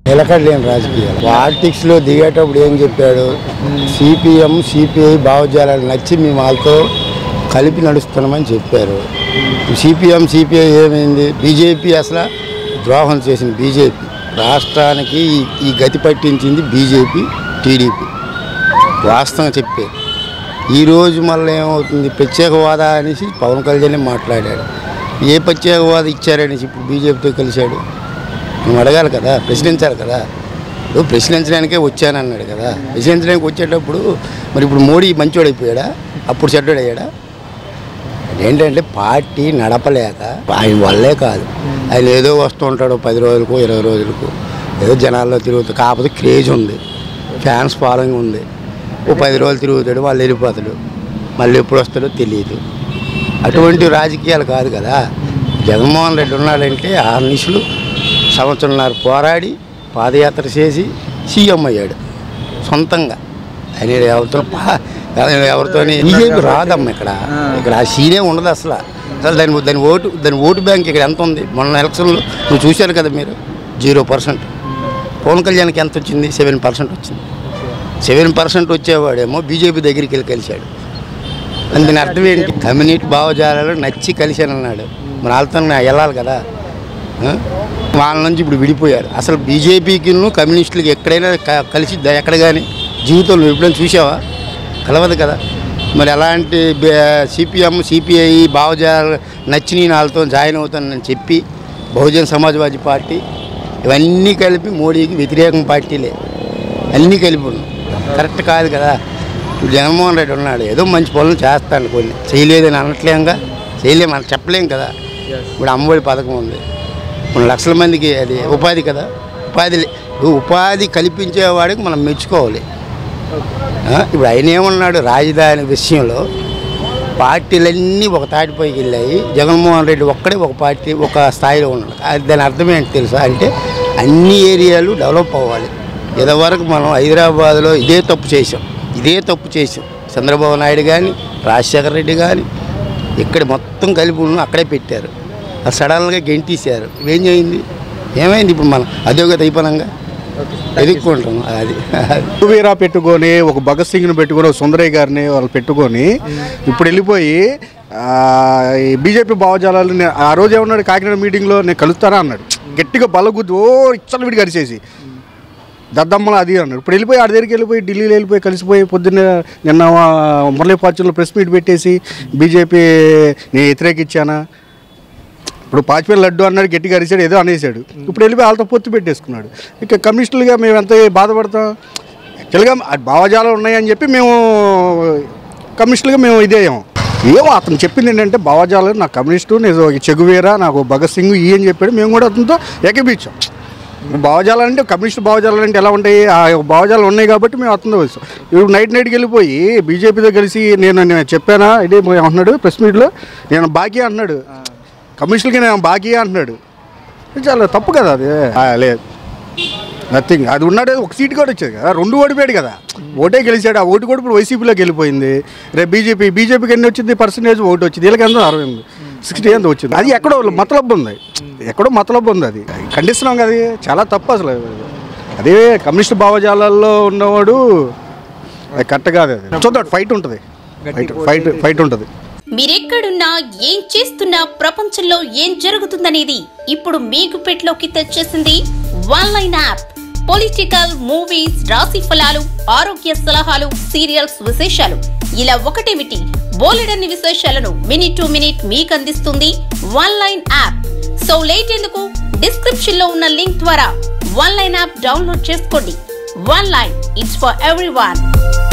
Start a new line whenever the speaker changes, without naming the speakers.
నిలకడలేని రాజకీయాలు పాలిటిక్స్ లో దిగేటప్పుడు ఏం చెప్పాడు సిపిఎం సిపిఐ భావజాలాలు నచ్చి మేము వాళ్ళతో కలిపి నడుస్తున్నామని చెప్పారు సిపిఎం సిపిఐ ఏమైంది బీజేపీ అసలు ద్రోహం చేసింది బీజేపీ రాష్ట్రానికి ఈ- ఈ గతి పట్టించింది బీజేపీ టీడీపీ వాస్తవంగా చెప్పేది ఈరోజు మళ్ళీ ఏమవుతుంది ప్రత్యేక హోదా అనేసి పవన్ కళ్యాణ్ మాట్లాడాడు ఏ ప్రత్యేక హోదా ఇచ్చారనేసి ఇప్పుడు బీజేపీతో కలిశాడు నువ్వు అడగాలి కదా ప్రశ్నించాలి కదా ఇప్పుడు ప్రశ్నించడానికే వచ్చానన్నాడు కదా ప్రశ్నించడానికి వచ్చేటప్పుడు మరి ఇప్పుడు మోడీ మంచోడైపోయాడా అప్పుడు చెడ్డోడయ్యాడా ఏంటంటే పార్టీ నడపలేక ఆయన వల్లే కాదు ఆయన ఏదో వస్తూ ఉంటాడు పది రోజులకు ఇరవై రోజులకు ఏదో జనాల్లో తిరుగుతూ కాకపోతే క్రేజ్ ఉంది ఫ్యాన్స్ ఫాలోయింగ్ ఉంది ఓ పది రోజులు తిరుగుతాడు వాళ్ళు వెళ్ళిపోతాడు మళ్ళీ ఎప్పుడు వస్తాడో తెలియదు అటువంటి రాజకీయాలు కాదు కదా జగన్మోహన్ రెడ్డి ఉన్నాడంటే ఆ నిషులు సంవత్సరంన్నర పోరాడి పాదయాత్ర చేసి సీఎం అయ్యాడు సొంతంగా ఆయన ఎవరితో పా- ఎవరితో బీజేపీ రాదమ్మ ఇక్కడ ఇక్కడ ఆ సీనే ఉండదు అసలు అసలు దాని దాని ఓటు దాని ఓటు బ్యాంక్ ఇక్కడ ఎంత ఉంది మొన్న ఎలక్షన్లో నువ్వు చూశారు కదా మీరు జీరో పర్సెంట్ పవన్ కళ్యాణ్కి ఎంత వచ్చింది సెవెన్ పర్సెంట్ వచ్చింది సెవెన్ పర్సెంట్ వచ్చేవాడేమో బీజేపీ దగ్గరికి వెళ్ళి కలిశాడు అని దీని అర్థం ఏంటి కమ్యూనిటీ భావజాలాలు నచ్చి కలిశానన్నాడు మరి వాళ్ళతో నేను వెళ్ళాలి కదా ఆ? వాళ్ళ నుంచి ఇప్పుడు విడిపోయారు అసలు బీజేపీకి కమ్యూనిస్టులకి ఎక్కడైనా క- కలిసి ద- ఎక్కడ కానీ జీవితంలో ఎప్పుడైనా చూసావా కలవదు కదా మరి అలాంటి సిపిఎం సిపిఐ భావజాలు నచ్చి నేను వాళ్ళతో జాయిన్ అవుతానని చెప్పి బహుజన్ సమాజ్వాదీ పార్టీ ఇవన్నీ కలిపి మోడీకి వ్యతిరేకం పార్టీలే అన్నీ కలిపి ఉన్నాయి కరెక్ట్ కాదు కదా ఇప్పుడు జగన్మోహన్ రెడ్డి ఉన్నాడు ఏదో మంచి పనులు చేస్తాను కొన్ని చేయలేదని అనట్లేంగా చేయలేము అని చెప్పలేం కదా ఇప్పుడు అమ్మఒడి పథకం ఉంది కొన్ని లక్షల మందికి అది ఉపాధి కదా ఉపాధి లే- ఇప్పుడు ఉపాధి కల్పించేవాడికి మనం మెచ్చుకోవాలి ఆ, ఇప్పుడు ఆయన ఏమన్నాడు రాజధాని విషయంలో పార్టీలన్నీ ఒక తాటిపైకి వెళ్ళాయి జగన్మోహన్ రెడ్డి ఒక్కడే ఒక పార్టీ ఒక స్థాయిలో ఉన్నాడు అది దాని అర్థం ఏంటి తెలుసా అంటే అన్ని ఏరియాలు డెవలప్ అవ్వాలి ఇదివరకు మనం హైదరాబాద్లో ఇదే తప్పు చేసాం ఇదే తప్పు చేసాం చంద్రబాబు నాయుడు కానీ రాజశేఖర రెడ్డి కానీ ఇక్కడ మొత్తం కలిపి ఉన్న అక్కడే పెట్టారు అది సడన్గా గెంటేశారు ఏం చేయింది ఏమైంది ఇప్పుడు మనం అధోగతి అయిపోయినాగా ఎదుర్కొంటాం అది
వీరా పెట్టుకొని ఒక భగత్ సింగ్ని పెట్టుకొని ఒక సుందరయ్య గారిని వాళ్ళు పెట్టుకొని ఇప్పుడు వెళ్ళిపోయి ఆ, ఈ బీజేపీ భావజాలాలు నే- ఆ రోజు ఏమన్నాడు కాకినాడ మీటింగ్లో నేను కలుస్తానా అన్నాడు గట్టిగా బలగుద్దు ఓ ఇచ్చలు విడి కరిచేసి దద్దమ్మల అది అన్నాడు ఇప్పుడు వెళ్ళిపోయి ఆడి దగ్గరికి వెళ్ళిపోయి ఢిల్లీలో వెళ్ళిపోయి కలిసిపోయి పొద్దున్న నిన్న ఆ, మురళీ ఫార్చ్యూన్లో ప్రెస్ మీట్ పెట్టేసి బీజేపీ నేను వ్యతిరేకించానా ఇప్పుడు పాచిపల్లి లడ్డు అన్నాడు గట్టిగా అరిచాడు ఏదో అనేసాడు ఇప్పుడు వెళ్ళిపోయి వాళ్ళతో పొత్తు పెట్టేసుకున్నాడు ఇక కమ్యూనిస్టులుగా మేము ఎంత బాధపడతాం యాక్చువల్గా ఆ భావజాలం ఉన్నాయని చెప్పి మేము కమ్యూనిస్టులుగా మేము ఇదేయం ఏమో అతను చెప్పింది ఏంటంటే భావజాలం నాకు కమ్యూనిస్టు నేను ఒక చెగువేరా నాకు భగత్ సింగ్ ఈ అని చెప్పాడు మేము కూడా అతనితో ఏకీపించాం భావజాలం అంటే కమ్యూనిస్ట్ భావజాలాలు అంటే ఎలా ఉంటాయి ఆ భావజాలు ఉన్నాయి కాబట్టి మేము అతనితో వచ్చాం ఇప్పుడు నైట్ నైట్కి వెళ్ళిపోయి బీజేపీతో కలిసి నేను నేను చెప్పానా ఇదే అంటున్నాడు ప్రెస్ మీట్లో నేను బాకీ అంటున్నాడు కమిషన్కి నేను బాకీ అంటున్నాడు ఇది చాలా తప్పు కదా అది ఆ, లేదు నథింగ్ అది ఉన్నాడే ఒక సీట్ కూడా వచ్చేది కదా రెండు ఓడిపోయాడు కదా ఓటే గెలిచాడు ఆ ఓటు కూడా ఇప్పుడు వైసీపీలోకి వెళ్ళిపోయింది రేపు బీజేపీ బీజేపీకి ఎన్ని వచ్చింది పర్సంటేజ్ ఓటు వచ్చింది వీళ్ళకి ఎంత అరవై ఎనిమిది సిక్స్టీ ఎంత వచ్చింది అది ఎక్కడో మతలబ్బు ఉంది ఎక్కడో మతలబ్బు ఉంది అది ఖండిస్తున్నాం కదా అది చాలా తప్పు అసలు అదే కమ్యూనిస్ట్ భావజాలాల్లో ఉన్నవాడు అది కరెక్ట్ కాదు అది చూద్దాం ఫైట్ ఉంటుంది ఫైట్ ఫైట్ ఫైట్ ఉంటుంది
మీరెక్కడున్నా ఏం చేస్తున్నా ప్రపంచంలో ఏం జరుగుతుందనేది ఇప్పుడు మీకు పెట్లోకి తెచ్చేసింది one line app political movies రాశి ఫలాలు ఆరోగ్య సలహాలు సీరియల్స్ విశేషాలు ఇలా ఒకటేమిటి బోలెడన్ని విశేషాలను మినిట్ టు మినిట్ మీకు అందిస్తుంది one line app so late ఎందుకు డిస్క్రిప్షన్ లో ఉన్న లింక్ ద్వారా వన్ లైన్ యాప్ డౌన్లోడ్ చేసుకోండి one line it's for every